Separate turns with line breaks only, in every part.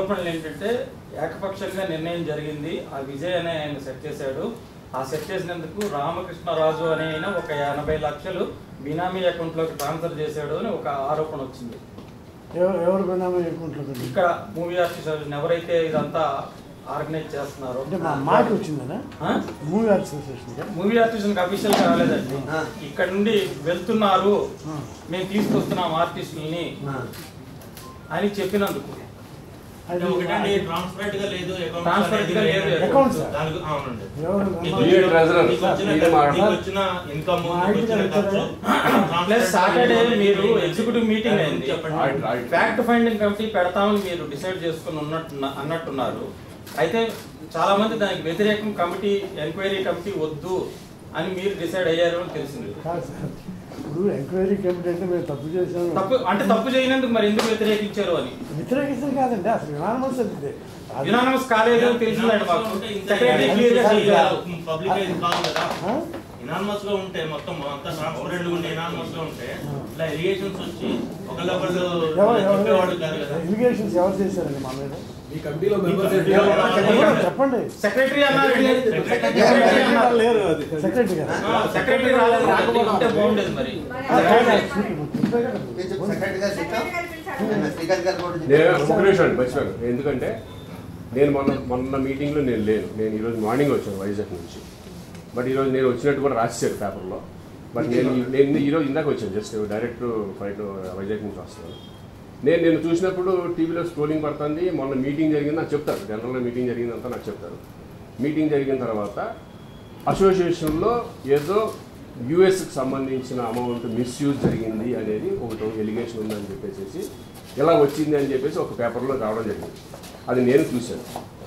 ఆరోపణలు ఏంటంటే ఏకపక్షంగా నిర్ణయం జరిగింది ఆ విజయ్ అనే ఆయన సెట్ చేశాడు ఆ సెట్ చేసినందుకు రామకృష్ణరాజు అనే ఆయన ఒక ఎనభై లక్షలు బినామీ అకౌంట్లోకి ట్రాన్స్ఫర్ చేశాడు అని ఒక ఆరోపణ వచ్చింది
ఎవరు ఎవరు బినామీ అనుకుంటున్నారు
ఇక్కడ మూవీ ఆర్టిస్ట్ ఎవరైతే ఇదంతా ఆర్గనైజ్ చేస్తున్నారో
అంటే మా మాట వచ్చిందనా
ఆ?
Movie association
movie artist official గా రాలేదండి
ఆ.
ఇక్కడ నుండి వెళ్తున్నారు
ఆ.
మేము తీసుకొస్తున్నాం ఆర్టిస్టులని అని చెప్పినందుకు
అంటే ఒకటండి ట్రాన్స్పరెంట్ గా లేదు అకౌంట్స్
Transparent గా
అనేది
లేదు.
Accounts.
దానికి అవునండి
ఎవరు
మీకు
మా-
మీరే treasurer.
మీకు వచ్చిన
మీరే మాట్లాడాలి.
మీకు వచ్చిన ఇన్కమ్
మా
మీకు
ఇంటికి
వచ్చిన ఖర్చు
వెళ్తారా?
ప్లస్ సాటర్డే మీరు ఎగ్జిక్యూటివ్ మీటింగ్ అయింది
చెప్పండి
right right
fact finding committee పెడతామని మీరు డిసైడ్ చేసుకుని ఉన్నట్టు అన్నట్టున్నారు అయితే చాలా మంది దానికి వ్యతిరేకం కమిటీ ఎంక్వైరీ కమిటీ వద్దు అని మీరు డిసైడ్ అయ్యారు అని తెలిసింది
కాదు సార్ ఇప్పుడు ఎంక్వైరీ కమిటీ అంటే మేము తప్పు చేసాము
తప్పు అంటే తప్పు చేయనందుకు మరి ఎందుకు వ్యతిరేకించారు అని
వ్యతిరేకించడం కాదండి అసలు వినానమస్ అది అది-
యునానమస్ కాలేదు అని తెలిసిందండి మాకు
ఉంటే ఇంత
సెక్రటరీ క్లియర్ గా చెప్పారు
పబ్లిక్ అయితే కాదు కదా
ఆ?
ఇనానమస్ గా ఉంటే మొత్తం అంతా ట్రాన్స్పరెంట్ గా ఉంటే ఇనానమస్ గా ఉంటే ఇట్లా ఎలిగేషన్స్ వచ్చి ఒకళ్ళొకళ్ళు
ఎవరు
చెప్పేవాడు కాదు కదా
ఎవరు ఎలిగేషన్స్ ఎవరు చేశారండి మా మీద
ఈ కమిటీలో మెంబర్స్
ఎవరు? చెప్పండి
సెక్రటరీ అన్నారు సెక్రటరీ అన్నారు
లేరు అది సెక్రటరీ గారు
సెక్రటరీ రాలేదు రాకపోతే ఉంటే బాగుండేది మరి
సెక్రటరీ గారు చెప్తాం శ్రీకాంత్ గారు కూడా
నేను
చెప్తాం
ఒక నిమిషం అండి మర్చిపోయాను ఎందుకంటే నేను మొన్న మొన్న మీటింగ్లో నేను లేను నేను ఈరోజు మార్నింగ్ వచ్చాను వైజాగ్ నుంచి బట్ ఈరోజు నేను వచ్చినట్టు కూడా రాసేసారు పేపర్లో బట్ నేను నేను ఈరోజు ఇందాక వచ్చాను జస్ట్ డైరెక్ట్ ఫ్లైట్ వైజాగ్ నుంచి వస్తున్నాను నేను నేను చూసినప్పుడు టీవీలో స్క్రోలింగ్ పడుతుంది మొన్న మీటింగ్ జరిగింది నాకు చెప్తారు జనరల్గా మీటింగ్ జరిగిందంతా నాకు చెప్తారు మీటింగ్ జరిగిన తర్వాత అసోసియేషన్లో ఏదో యుఎస్కి సంబంధించిన అమౌంట్ మిస్యూజ్ జరిగింది అనేది ఒకటి ఎలిగేషన్ ఉందని చెప్పేసి ఇలా వచ్చింది అని చెప్పేసి ఒక పేపర్లో రావడం జరిగింది అది నేను చూశాను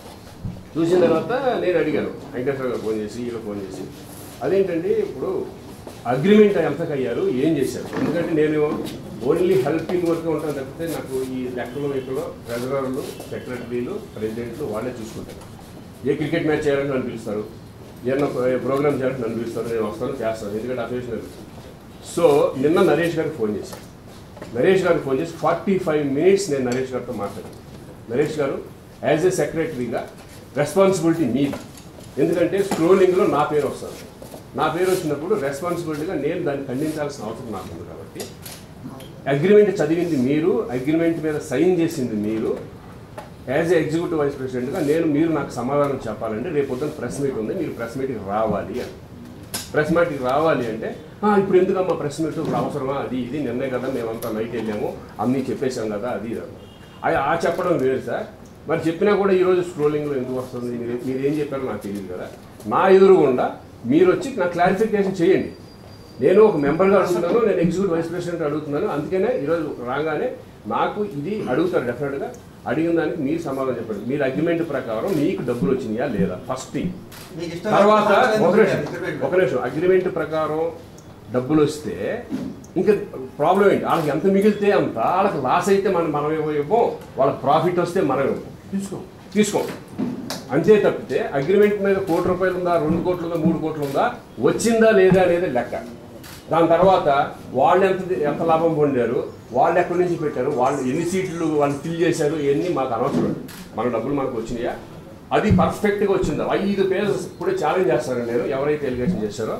చూసిన తర్వాత నేను అడిగాను వెంకటేశ్వర గారు ఫోన్ చేసి వీళ్ళు ఫోన్ చేసి అదేంటండి ఇప్పుడు అగ్రిమెంట్ ఎంతకు అయ్యారు ఏం చేశారు ఎందుకంటే నేను ఓన్లీ హెల్పింగ్ వర్క్ ఉంటాను తప్పితే నాకు ఈ లెక్కలు లెక్కలు ట్రెజరర్లు సెక్రటరీలు ప్రెసిడెంట్లు వాళ్ళే చూసుకుంటారు ఏ క్రికెట్ మ్యాచ్ చేయాలని నన్ను పిలుస్తారు ఏమన్నా ప్రోగ్రామ్ చేయాలని నన్ను పిలుస్తారు నేను వస్తాను చేస్తాను ఎందుకంటే అసోసియేషన్ సో నిన్న నరేష్ గారికి ఫోన్ చేశాను నరేష్ గారికి ఫోన్ చేసి ఫార్టీ ఫైవ్ మినిట్స్ నేను నరేష్ గారితో మాట్లాడాను నరేష్ గారు యాజ్ ఏ సెక్రటరీగా రెస్పాన్సిబిలిటీ మీది ఎందుకంటే స్క్రోలింగ్లో నా పేరు వస్తుంది నా పేరు వచ్చినప్పుడు రెస్పాన్సిబిలిటీగా నేను దాన్ని ఖండించాల్సిన అవసరం నాకు ఉంది కాబట్టి అగ్రిమెంట్ చదివింది మీరు అగ్రిమెంట్ మీద సైన్ చేసింది మీరు యాజ్ ఏ ఎగ్జిక్యూటివ్ వైస్ ప్రెసిడెంట్గా నేను మీరు నాకు సమాధానం చెప్పాలంటే రేపు పొద్దున్న ప్రెస్ మీట్ ఉంది మీరు ప్రెస్ మీట్కి రావాలి అని ప్రెస్ మీట్కి రావాలి అంటే "ఆ, ఇప్పుడు ఎందుకమ్మా ప్రెస్ మీట్ ఇప్పుడు అవసరమా అది ఇది నిన్నే కదా మేమంతా నైట్ వెళ్ళాము అన్నీ చెప్పేశాం కదా అది ఇది అన్నారు. అది ఆ చెప్పడం వేరు సార్ మరి చెప్పినా కూడా ఈరోజు స్క్రోలింగ్లో ఎందుకు వస్తుంది మీరు మీరు ఏం చెప్పారో నాకు తెలియదు కదా నా ఎదురుగుండా మీరు వచ్చి నాకు క్లారిఫికేషన్ చేయండి నేను ఒక మెంబర్గా అడుగుతున్నాను నేను ఎగ్జిక్యూటివ్ వైస్ ప్రెసిడెంట్ అడుగుతున్నాను అందుకనే ఈరోజు రాగానే నాకు ఇది అడుగుతారు డెఫినెట్గా అడిగిన దానికి మీరు సమాధానం చెప్పండి మీరు అగ్రిమెంట్ ప్రకారం మీకు డబ్బులు వచ్చినాయా లేదా ఫస్ట్ థింగ్
మీకు ఇష్టం
తర్వాత
లేకపోతే
ఒక నిమిషం
చెప్పండి.
ఒక నిమిషం అగ్రిమెంట్ ప్రకారం డబ్బులు వస్తే ఇంకా ప్రాబ్లం ఏంటి వాళ్ళకి ఎంత మిగిలితే అంత వాళ్ళకి లాస్ అయితే మనం మనం ఇవ్వం వాళ్ళకి ప్రాఫిట్ వస్తే మనం ఇవ్వం
తీసుకో
తీసుకో అంతే తప్పితే అగ్రిమెంట్ మీద కోటి రూపాయలు ఉందా రెండు కోట్లు ఉందా మూడు కోట్లు ఉందా వచ్చిందా లేదా అనేది లెక్క దాని తర్వాత వాళ్ళు ఎంత ఎంత లాభం పొందారు వాళ్ళు ఎక్కడి నుంచి పెట్టారు వాళ్ళు ఎన్ని సీట్లు వాళ్ళు ఫిల్ చేశారు ఇవన్నీ మాకు అనవసరం మన డబ్బులు మనకు వచ్చినాయా అది పర్ఫెక్ట్గా వచ్చిందా ఐదు పేజెస్ ఇప్పుడే ఛాలెంజ్ చేస్తాను నేను ఎవరైతే ఎలిగేషన్ చేశారో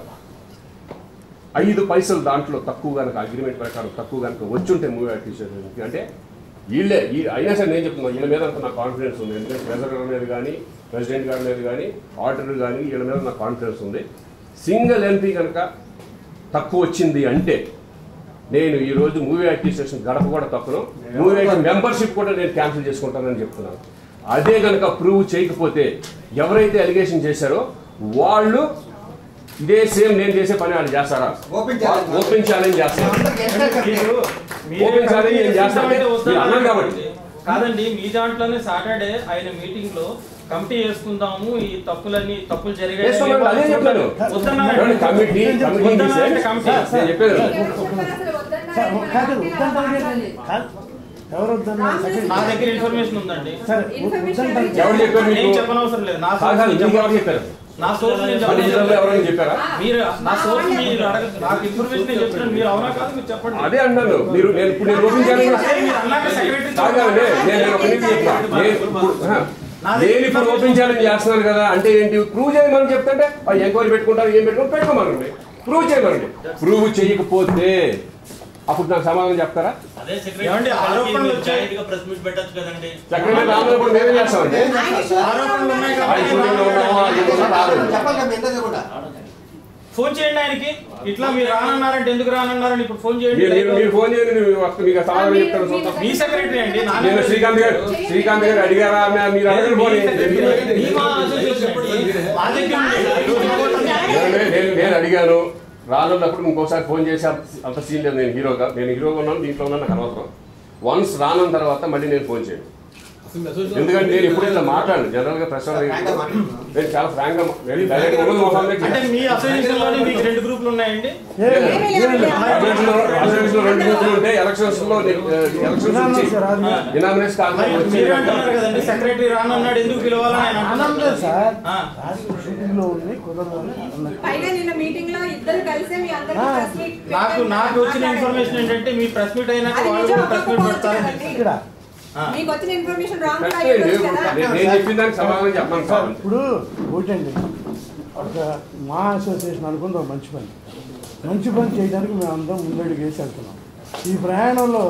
ఐదు పైసలు దాంట్లో తక్కువ కనుక అగ్రిమెంట్ ప్రకారం తక్కువ కనుక వచ్చుంటే మూవీ ఆర్టిస్ట్ అంటే వీళ్ళే ఈ అయినా సరే నేను చెప్తున్నా వీళ్ళ మీద అంత నాకు కాన్ఫిడెన్స్ ఉంది ఎందుకంటే ట్రెజరర్ మీద కానీ ప్రెసిడెంట్ గారి మీద కానీ ఆడిటర్ కానీ వీళ్ళ మీద నాకు కాన్ఫిడెన్స్ ఉంది సింగిల్ ఎంపీ కనుక తక్కువ వచ్చింది అంటే నేను ఈ రోజు మూవీ అడ్మినిస్ట్రేషన్ గడప కూడా తక్కువ మూవీ మెంబర్షిప్ కూడా నేను క్యాన్సిల్ చేసుకుంటానని చెప్తున్నాను అదే కనుక ప్రూవ్ చేయకపోతే ఎవరైతే అలిగేషన్ చేశారో వాళ్ళు ఇదే సేమ్ నేను చేసే పని వాళ్ళు చేస్తారా
ఓపెన్ ఛాలెంజ్.
ఓపెన్ ఛాలెంజ్ చేస్తారు
మీరు మీరే
ఓపెన్ ఛాలెంజ్ ఏం చేస్తాం?
సిద్ధమైతే వస్తారా?
మీరు అన్నారు కాబట్టి.
కాదండి మీ దాంట్లోనే సాటర్డే ఆయన మీటింగ్ లో కమిటీ వేసుకుందాము ఈ తప్పులన్నీ తప్పులు జరిగాయి
వేసుకోమని అదే చెప్పాను.
వద్దన్నారండి.
ఏమండి, కమిటీ కమిటీ
వద్దన్నారంటే కమిటీ.
నేను చెప్పాను కదా.
సార్, కాదు వద్దంటారు కాదు ఎవరు వద్దన్నారు సెక్రటరీ
నా దగ్గర ఇన్ఫర్మేషన్ ఉందండి
సరే వద్దంటారు
ఎవరు చెప్పారు
నేను
మీకు
చెప్పనవసరం లేదు నా
కాదు, కాదు,
సొంతం
మీకు ఎవరు చెప్పారు
నా సోర్స్ నేను
అంటే ఇతరులు
చెప్పలేదు.
ఎవరైనా చెప్పారా
మీరు నా సోర్స్ మీరు అడగ నాకు ఇన్ఫర్మేషన్ నేను చెప్తున్నాను మీరు అవునా కాదు మీరు చెప్పండి
అదే అంటాను మీరు నేను ఇప్పుడు నేను ఓపెన్ చేయాలి కూడా-
అదే మీరు అన్నాక సెక్రటరీ
కాదండి నేను నేను ఒక నిమిషం చెప్తా నేను ఇప్పుడు ఆ, నేను ఇప్పుడు ఓపెన్ ఛాలెంజ్ చేస్తున్నాను కదా అంటే ఏంటి ప్రూవ్ చేయమని చెప్తుంటే ఎంక్వైరీ పెట్టుకుంటారు ఏం పెట్టుకుంటారు పెట్టుకోమనండి ప్రూవ్ చేయమనండి ప్రూవ్ చేయకపోతే అప్పుడు నాకు సమాధానం చెప్తారా
అదే
ఏమండి, ఆరోపణలు వచ్చాయి.
జాయింట్ గా ప్రెస్ మీట్ పెట్టొచ్చు కదండి
చక్కగా రాములు మేమే చేస్తామండి
ఆరోపణలు ఉన్నాయి కాబట్టి
ఆయన స్టూడియోలో ఉన్నామా, ఇది ఉన్నా రాదు.
చెప్పాలి కదా మీ ఇద్దరిది కూడా
ఫోన్ చేయండి ఆయనకి ఇట్లా మీరు రానన్నారంటే ఎందుకు రానన్నారని ఇప్పుడు ఫోన్ చేయండి
మీరు మీరు మీరు ఫోన్ చేయండి నేను వస్తా- మీకు సమాధానం చెప్తాను చూద్దాం.
మీ సెక్రటరీ అండి నా
నేను శ్రీకాంత్ గారు శ్రీకాంత్ గారు అడిగారా మే- మీరు అడగండి
మీ
పోనీ.
సెక్రటరీ, మీ మా అసోసియేషన్ అండి. మా దగ్గర ఉండే
నేను- నేను నేను అడిగాను రానున్నప్పుడు ఇంకోసారి ఫోన్ చేసి అంత- అంత సీన్ లేదు నేను హీరోగా నేను హీరోగా ఉన్నాను దీంట్లో ఉన్నాను నాకు అనవసరం వన్స్ రానున్న తర్వాత మళ్ళీ నేను ఫోన్ చేయను ఎందుకంటే నేను ఎప్పుడు ఇలా మాట్లాడను జనరల్ గా ప్రెస్
Frank గా మాట్లాడుతున్నాను.
నేను చాలా ఫ్రాంక్ గా నేను డైరెక్ట్ ఉన్నది మొహం మీద
అంటే
చెప్పాను.
మీ అసోసియేషన్ లోనే మీకు రెండు గ్రూపులు ఉన్నాయండి
అసెంబ్లీలో- అసెంబ్లీలో రెండు గ్రూపులు ఉంటే ఎలక్షన్స్ లో ఎలక్షన్స్ వచ్చి ఇనామినేషన్
మరి
కాకపోతే
మీరు అంటున్నారు కదండి సెక్రటరీ రానన్నాడు ఎందుకు పిలవాలని ఆయన
ఆనందం
అంటున్నారు.
సార్
ఆ.
రాష్ట్ర షూటింగ్ లో ఉంది కుదరదని అన్నారు.
పైగా నిన్న మీటింగ్ లో ఇద్దరు కలిసే మీ అందరికీ
ఆ.
ప్రెస్ మీట్
నాకు
పెట్టారు.
నాకు వచ్చిన
మాట్లాడారు.
ఇన్ఫర్మేషన్ ఏంటంటే మీ ప్రెస్ మీట్ అయినాక
అది
వాళ్ళు
నిజం
కూడా ప్రెస్ మీట్
ఒప్పుకోవచ్చు
పెడతారని
కదండి.
ఇక్కడ
ఆ.
మీకు వచ్చిన ఇన్ఫర్మేషన్ రాంగ్ కూడా
కరెక్టే
అయ్యి
లేదు.
ఉండొచ్చు కదా
నేను చెప్పిన దానికి సమాధానం చెప్పాను
సార్
సార్
ఇప్పుడు ఒకటండి ఒక మా అసోసియేషన్ అనుకుంది ఒక మంచి పని మంచి పని చేయడానికి మేము అందరం ముందడుగు వేసి వెళ్తున్నాం ఈ ప్రయాణంలో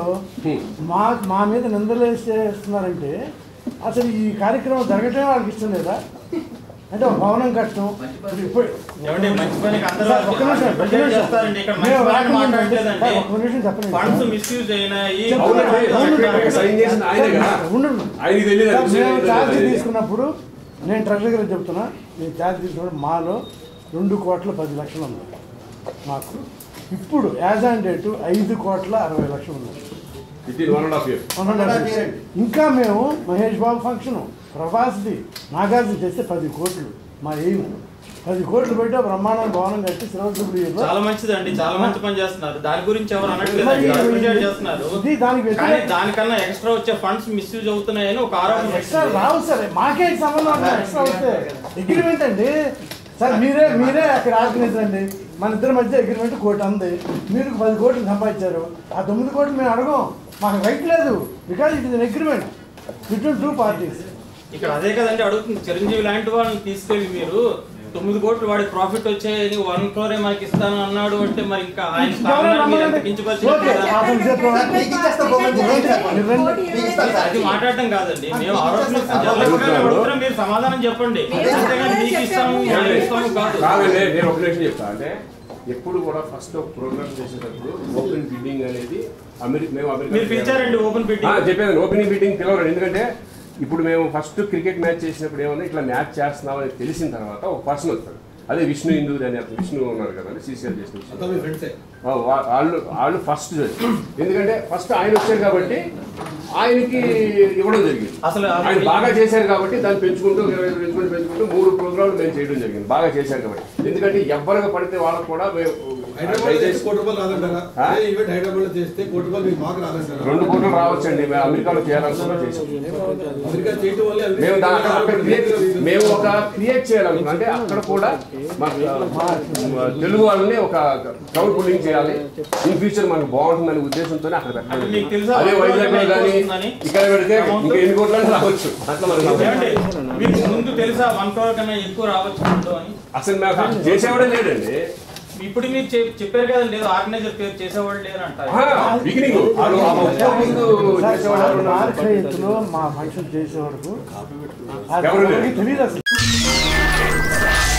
మా మా మీద నిందలు వేసేస్తున్నారంటే అసలు ఈ కార్యక్రమం జరగటమే వాళ్ళకి ఇష్టం లేదా అంటే ఒక భవనం కట్టడం ఇప్పుడు ఇప్పుడు
ఏమండి మంచి పనికి అందరూ
సార్, ఒక్క నిమిషం, ఒక్క
అడ్వర్టైజ్
నిమిషం.
చేస్తారండి ఇక్కడ మంచి
మేము
పని
రాకముందు
మాట్లాడలేదండి
సార్, ఒక్క నిమిషం చెప్పండి.
ఫండ్స్ మిస్యూజ్ అయినాయి
అవునండి సెక్రటరీ సైన్ చేసిన ఆయనే కదా
ఉండండి.
ఆయనకి తెలియదు
సార్, మేము
అది
ఛార్జ్
తెలియదు.
తీసుకున్నప్పుడు నేను ట్రెజరీ గారికి చెప్తున్నా నేను ఛార్జ్ తీసుకున్నప్పుడు మాలో రెండు కోట్ల పది లక్షలు ఉంది మాకు ఇప్పుడు యాజ్ ఆన్ డేటు ఐదు కోట్ల అరవై లక్షలు ఉన్నాయి
Within one and a half year.
అవునా లేదా? ఇంకా మేము మహేష్ బాబు ఫంక్షన్ ప్రభాస్ది నాగార్జున చేస్తే పది కోట్లు మా ఎయిమ్ పది కోట్లు పెట్టి ఒక బ్రహ్మాండం భవనం కట్టి సిల్వర్ జూబ్లీలో
చాలా మంచిదండి చాలా మంచి పని చేస్తున్నారు దాని గురించి ఎవరు అనట్లేదు
మరి
అప్రిషియేట్ చేస్తున్నారు
ఇది దానికి
కానీ
వ్యతిరేక-
దానికన్నా ఎక్స్ట్రా వచ్చే ఫండ్స్ మిస్యూజ్ అవుతున్నాయని ఒక ఆరోపణ
ఎక్స్ట్రా
వస్తుంది.
రావు సార్ మాకే సంబంధం లేదు ఎక్స్ట్రా వస్తే అగ్రిమెంట్ అండి సార్ మీరే మీరే అక్కడ ఆర్గనైజర్ అండి మన ఇద్దరి మధ్య అగ్రిమెంట్ కోటి ఉంది మీరు పది కోట్లు సంపాదించారు ఆ తొమ్మిది కోట్లు మేము అడగం మాకు రైట్ లేదు because it is agreement between two parties
ఇక్కడ అదే కదండి అడుగుతుంది చిరంజీవి లాంటి వాళ్ళని తీసుకెళ్ళి మీరు తొమ్మిది కోట్లు వాడి ప్రాఫిట్ వచ్చాయని వన్ క్రోరే మనకి ఇస్తాను అన్నాడు అంటే మరి ఇంకా ఆయన స్థానాన్ని మీరు ఎంత కించపరిచినట్టు
ఓకే.
కదా.
అతను చెప్పు.
మీకు ఇచ్చేస్తా పోకండి. రేట్ చెప్పండి.
మీరు రండి.
మీకు ఇస్తాను సార్.
అది మాట్లాడటం కాదండి మేము ఆరోపిస్తున్నాం జరగకుండా అడుగుతున్నాం మీరు సమాధానం చెప్పండి
మీరు
అంతేగాని మీకు ఇస్తాము
చెప్పండి.
మేము ఇస్తాము కాదు
కాదండి నేను ఒక నిమిషం చెప్తా అంటే ఎప్పుడు కూడా ఫస్ట్ ఒక ప్రోగ్రామ్ చేసేటప్పుడు ఓపెన్ బిడ్డింగ్ అనేది అమెరికా మేము అమెరికా
మీరు పిలిచారండి ఓపెన్
ఆ,
బిడ్డింగ్
చెప్పాను ఓపెనింగ్ మీటింగ్ పిలవరు ఎందుకంటే ఇప్పుడు మేము ఫస్ట్ క్రికెట్ మ్యాచ్ చేసినప్పుడు ఏమన్నా ఇట్లా మ్యాచ్ చేస్తున్నామని తెలిసిన తర్వాత ఒక పర్సన్ వస్తాడు అదే విష్ణు హిందూ అని అతను విష్ణు ఉన్నారు కదండి సీసీఆర్ చేసిన విష్ణు. ఆ, వా- వాళ్ళు వాళ్ళు ఫస్ట్ ఎందుకంటే ఫస్ట్ ఆయన వచ్చారు కాబట్టి ఆయనకి ఇవ్వడం జరిగింది
అసలు
ఆయన బాగా చేశారు కాబట్టి దాన్ని పెంచుకుంటూ ఇరవై ఐదు పెంచుకుంటూ పెంచుకుంటూ మూడు ప్రోగ్రాంలు మేము చేయడం జరిగింది బాగా చేశారు కాబట్టి ఎందుకంటే ఎవరికి పడితే వాళ్ళకు కూడా మేము
హైదరాబాద్ చేస్తే
దయచేసి
కోటి రూపాయలు రాదంటారా
ఆ?
అదే ఈవెంట్ హైదరాబాద్ లో చేస్తే కోటి రూపాయలు మీకు మాకు రాదంటారా
రెండు కోట్లు రావచ్చండి మేము అమెరికాలో చేయాలనుకున్నా చేసాం
అమెరికా చేయటం వల్ల అన్ని-
మేము దాని అక్కడ అక్కడ క్రియేట్ మేము ఒక క్రియేట్ చేయాలనుకున్నాం అంటే అక్కడ కూడా మాకు మా తెలుగు వాళ్ళని ఒక క్రౌడ్ పుల్లింగ్ చేయాలి ఇన్ ఫ్యూచర్ మనకు బాగుంటుందనే ఉద్దేశంతోనే అక్కడ
అంటే మీకు
పెట్టాలి
తెలుసా
అదే వైజాగ్ లో కానీ
వస్తుందని?
ఇక్కడ పెడితే ఇంకా ఎన్ని కోట్లని రావచ్చు అట్లా మనకు
ఏమండి మీకు ముందు తెలుసా వన్ క్రోర్ కన్నా ఎక్కువ రావచ్చు ముందు అని
అసలు మేము అసలు చేసేవాడే లేడండి
ఇప్పుడు మీరు చెప్- చెప్పారు కదండి ఏదో ఆర్గనైజర్ పేరు చేసేవాళ్ళు లేరు అంటారు
బిగినింగ్ వాళ్ళు ఆ ముందు ముందు
సార్,
చేసేవాళ్ళు ఎవరు ఉన్నారు?
మార్క్ ఎత్తులో మా ఫంక్షన్ చేసే వరకు
ఎవరు లేరు.
తెలియదు అసలు